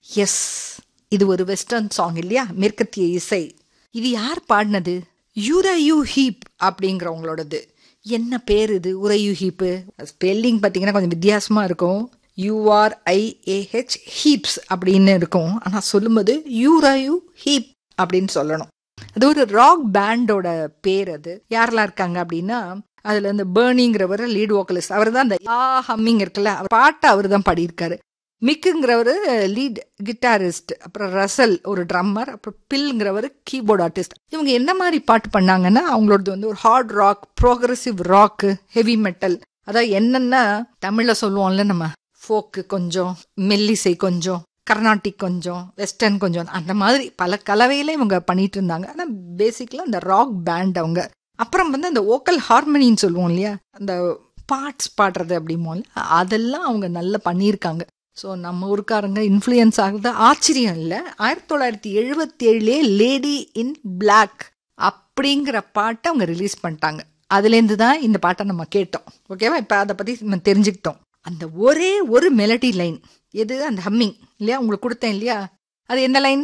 S இது ஒரு western song இல்லையா மேற்கத்திய இசை இது யார் பாடினது யூரையூ ஹீப் அப்படிங்கிறவங்களோடது என்ன பேர் இது உரையு ஹீப்பு ஸ்பெல்லிங் பார்த்தீங்கன்னா கொஞ்சம் வித்தியாசமாக இருக்கும் யூஆர்ஐஏஹெச் ஹீப்ஸ் அப்படின்னு இருக்கும் ஆனால் சொல்லும்போது யூரையூ ஹீப் அப்படின்னு சொல்லணும் அது ஒரு ராக் பேண்டோட பேர் அது யாரெல்லாம் இருக்காங்க அப்படின்னா அதுல இந்த பேர்னிங்கிறவர் லீட் வோக்கலிஸ்ட் அவர் தான் அந்த ஆ ஹம்மிங் இருக்குல்ல அவர் பாட்டை அவர் தான் பாடியிருக்காரு மிக்குங்கிறவர் லீட் கிட்டாரிஸ்ட் அப்புறம் ரசல் ஒரு ட்ரம்மர் அப்புறம் பில்ங்கிறவர் கீபோர்ட் ஆர்டிஸ்ட் இவங்க என்ன மாதிரி பாட்டு பண்ணாங்கன்னா அவங்களோடது வந்து ஒரு hard rock progressive rock heavy metal அதாவது என்னென்ன தமிழ்ல சொல்லுவோம்ல நம்ம ஃபோக்கு கொஞ்சம் மெல்லிசை கொஞ்சம் கர்நாடிக் கொஞ்சம் வெஸ்டர்ன் கொஞ்சம் அந்த மாதிரி பல கலவையில இவங்க பண்ணிட்டு இருந்தாங்க ஆனால் பேசிக்கலாக இந்த ராக் பேண்ட் அவங்க அப்புறம் வந்து அந்த ஓக்கல் ஹார்மனின்னு சொல்லுவோம் இல்லையா அந்த பார்ட்ஸ் பாடுறது அப்படிமோ அதெல்லாம் அவங்க நல்லா பண்ணியிருக்காங்க ஸோ நம்ம ஊருக்காரங்க இன்ஃப்ளூயன்ஸ் ஆகுறது ஆச்சரியம் இல்லை ஆயிரத்தி தொள்ளாயிரத்தி எழுபத்தி ஏழுலே லேடி இன் பிளாக் அப்படிங்கிற பாட்டை அவங்க ரிலீஸ் பண்ணிட்டாங்க அதுலேருந்து தான் இந்த பாட்டை நம்ம கேட்டோம் ஓகேவா இப்போ அதை பற்றி நம்ம தெரிஞ்சுக்கிட்டோம் அந்த ஒரே ஒரு மெலடி லைன் எது அந்த ஹம்மிங் இல்லையா உங்களுக்கு கொடுத்தேன் இல்லையா அது எந்த லைன்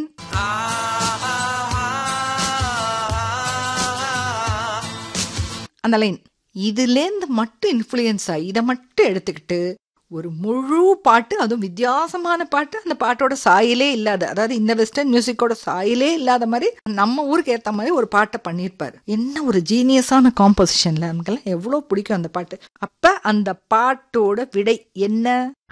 அந்த லைன் இதுலேருந்து மட்டும் இன்ஃப்ளூயன்ஸ் ஆகி இதை மட்டும் எடுத்துக்கிட்டு ஒரு முழு பாட்டு அதுவும் வித்தியாசமான பாட்டு அந்த பாட்டோட சாயலே இல்லாத அதாவது இந்த வெஸ்டர்ன் மியூசிக்கோட சாயலே இல்லாத மாதிரி நம்ம ஊருக்கு ஏற்ற மாதிரி ஒரு பாட்டை பண்ணியிருப்பாரு என்ன ஒரு ஜீனியஸான காம்போசிஷன்ல நமக்கெல்லாம் எவ்வளோ பிடிக்கும் அந்த பாட்டு அப்ப அந்த பாட்டோட விடை என்ன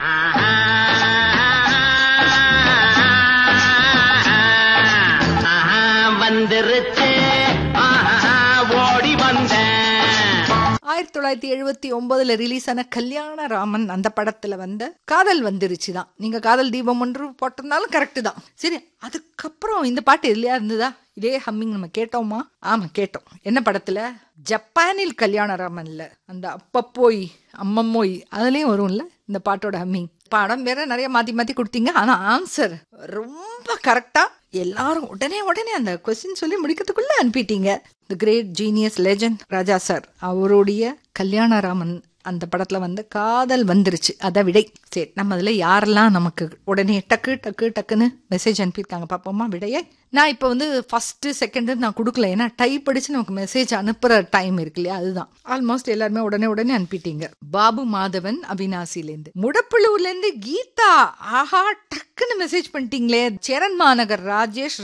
வந்துருச்சு ஓடி வந்தேன் ஆயிரத்தி தொள்ளாயிரத்தி எழுபத்தி ஒன்பதுல ரிலீஸ் ஆன கல்யாண ராமன் அந்த படத்துல வந்த காதல் வந்துருச்சு தான் நீங்க காதல் தீபம் ஒன்று போட்டிருந்தாலும் கரெக்டு தான் சரி அதுக்கப்புறம் இந்த பாட்டு எதுலையா இருந்ததா இதே ஹம்மிங் நம்ம கேட்டோமா ஆமா கேட்டோம் என்ன படத்துல ஜப்பானில் கல்யாண ராமன்ல அந்த அப்பப்போய் அம்மம்மோய் அதுலயும் வரும்ல இந்த பாட்டோட ஹம்மிங் படம் வேற நிறைய மாத்தி மாத்தி கொடுத்தீங்க ஆனா ஆன்சர் ரொம்ப கரெக்டா எல்லாரும் உடனே உடனே அந்த கொஸ்டின் சொல்லி முடிக்கிறதுக்குள்ள அனுப்பிட்டீங்க the great genius legend Raja sir அவருடைய கல்யாணராமன் அந்த படத்துல வந்து காதல் வந்துருச்சு அத விடை சரி நம்ம அதுல யாரெல்லாம் நமக்கு உடனே டக்கு டக்கு டக்குன்னு மெசேஜ் அனுப்பியிருக்காங்க பாப்போமா விடையே நான் இப்போ வந்து ஃபர்ஸ்ட் செகண்ட் நான் கொடுக்கல ஏன்னா டைப் அடிச்சு நமக்கு மெசேஜ் அனுப்புற டைம் இருக்கு இல்லையா அதுதான் ஆல்மோஸ்ட் எல்லாருமே உடனே உடனே அனுப்பிட்டீங்க பாபு மாதவன் அவினாசிலேருந்து முடப்புழுவுல இருந்து கீதா ஆஹா டக்குன்னு மெசேஜ் பண்ணிட்டீங்களே சேரன் மாநகர் ராஜேஷ்